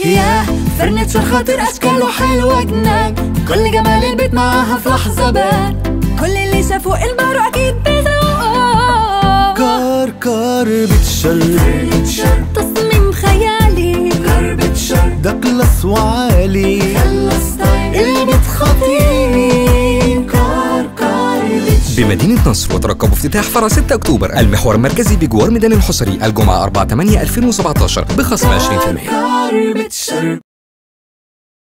ياه فرنتشر خاطر اشكاله حلوة جنان كل جمال البيت معاها في لحظة بان كل اللي شافوا المعرو اكيد بيزوقوا كار كار بتشر تصميم خيالي ده كلاس وعالي البيت خطير كار كار بتشر بمدينة نصر وترقبوا افتتاح فرع 6 أكتوبر المحور المركزي بجوار ميدان الحصري الجمعة 4 8 2017 بخصم 20% كار بتشر